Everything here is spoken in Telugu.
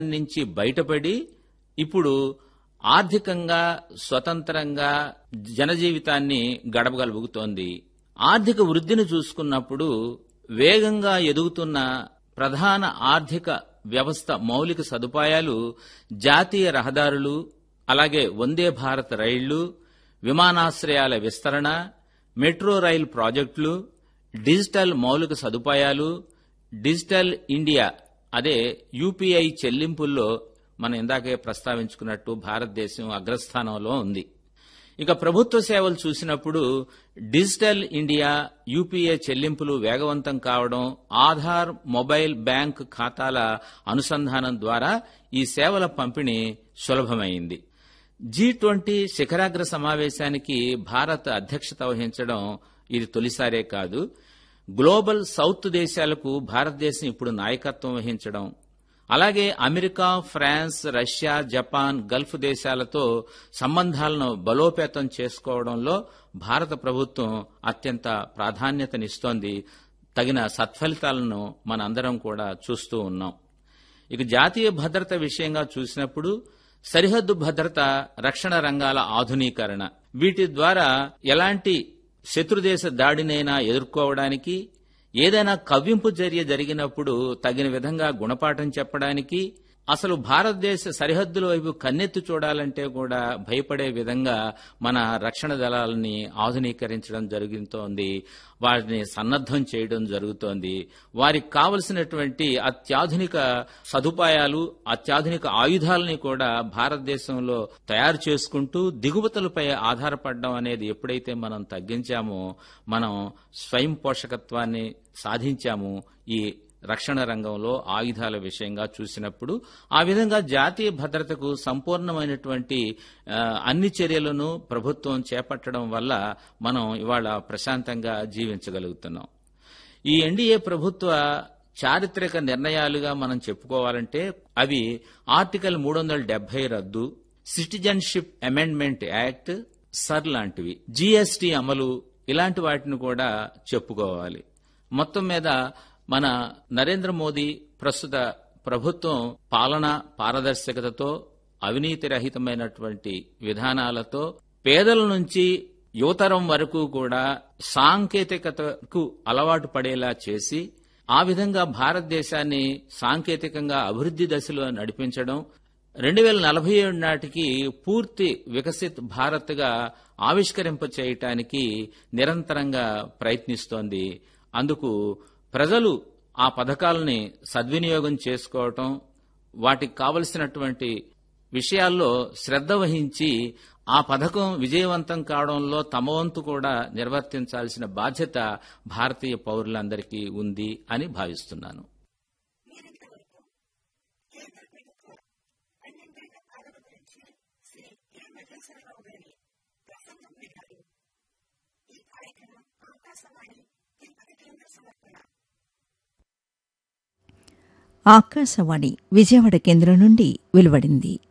నుంచి బయటపడి ఇప్పుడు ఆర్థికంగా స్వతంత్రంగా జనజీవితాన్ని గడపగలుగుతోంది ఆర్థిక వృద్ధిని చూసుకున్నప్పుడు వేగంగా ఎదుగుతున్న ప్రధాన ఆర్థిక వ్యవస్థ మౌలిక సదుపాయాలు జాతీయ రహదారులు అలాగే వందే భారత్ రైళ్లు విమానాశ్రయాల విస్తరణ మెట్రో రైల్ ప్రాజెక్టులు డిజిటల్ మౌలిక సదుపాయాలు డిజిటల్ ఇండియా అదే యూపీఐ చెల్లింపుల్లో మనం ఇందాకే ప్రస్తావించుకున్నట్టు భారతదేశం అగ్రస్థానంలో ఉంది ఇక ప్రభుత్వ సేవలు చూసినప్పుడు డిజిటల్ ఇండియా యూపీఏ చెల్లింపులు వేగవంతం కావడం ఆధార్ మొబైల్ బ్యాంక్ ఖాతాల అనుసంధానం ద్వారా ఈ సేవల పంపిణీ సులభమైంది జీ ట్వంటీ శిఖరాగ్ర సమావేశానికి భారత్ అధ్యక్షత వహించడం ఇది తొలిసారే కాదు గ్లోబల్ సౌత్ దేశాలకు భారతదేశం ఇప్పుడు నాయకత్వం వహించడం అలాగే America France Russia Japan Gulf దేశాలతో సంబంధాలను బలోపేతం చేసుకోవడంలో భారత ప్రభుత్వం అత్యంత ప్రాధాన్యతనిస్తోంది తగిన సత్ఫలితాలను మనందరం కూడా చూస్తూ ఉన్నాం ఇక జాతీయ భద్రత విషయంగా చూసినప్పుడు సరిహద్దు భద్రత రక్షణ రంగాల ఆధునీకరణ వీటి ద్వారా ఎలాంటి శత్రుదేశ దాడినైనా ఎదుర్కోవడానికి ఏదైనా కవ్వింపు చర్య జరిగినప్పుడు తగిన విధంగా గుణపాఠం చెప్పడానికి అసలు భారతదేశ సరిహద్దుల వైపు కన్నెత్తి చూడాలంటే కూడా భయపడే విధంగా మన రక్షణ దళాలని ఆధునీకరించడం జరుగుతోంది వాటిని సన్నద్ధం చేయడం జరుగుతోంది వారికి కావలసినటువంటి అత్యాధునిక సదుపాయాలు అత్యాధునిక ఆయుధాలని కూడా భారతదేశంలో తయారు చేసుకుంటూ దిగుమతులపై ఆధారపడడం అనేది ఎప్పుడైతే మనం తగ్గించామో మనం స్వయం పోషకత్వాన్ని సాధించాము ఈ రక్షణ రంగంలో ఆయుధాల విషయంగా చూసినప్పుడు ఆ విధంగా జాతీయ భద్రతకు సంపూర్ణమైనటువంటి ఆ, అన్ని చర్యలను ప్రభుత్వం చేపట్టడం వల్ల మనం ఇవాళ ప్రశాంతంగా జీవించగలుగుతున్నాం ఈ ఎన్డీఏ ప్రభుత్వ చారిత్రక నిర్ణయాలుగా మనం చెప్పుకోవాలంటే అవి ఆర్టికల్ మూడు వందల డెబ్బై రద్దు సిటిజన్షిప్ అమెండ్మెంట్ యాక్ట్ సర్ లాంటివి జీఎస్టీ అమలు ఇలాంటి వాటిని కూడా చెప్పుకోవాలి మొత్తం మీద మన నరేంద్ర మోదీ ప్రస్తుత ప్రభుత్వం పాలన పారదర్శకతతో అవినీతి రహితమైనటువంటి విధానాలతో పేదల నుంచి యువతరం వరకు కూడా సాంకేతికతకు అలవాటు పడేలా చేసి ఆ విధంగా భారతదేశాన్ని సాంకేతికంగా అభివృద్ధి దశలో నడిపించడం రెండు వేల నలభై ఏడు నాటికి పూర్తి వికసిత్ భారత్గా ఆవిష్కరింప చేయటానికి నిరంతరంగా ప్రయత్నిస్తోంది అందుకు ప్రజలు ఆ పథకాలని సద్వినియోగం చేసుకోవటం వాటికి కావలసినటువంటి విషయాల్లో శ్రద్ధ వహించి ఆ పథకం విజయవంతం కావడంలో తమ వంతు కూడా నిర్వర్తించాల్సిన బాధ్యత భారతీయ పౌరులందరికీ ఉంది అని భావిస్తున్నాను ఆకాశవాణి విజయవాడ కేంద్రం నుండి వెలువడింది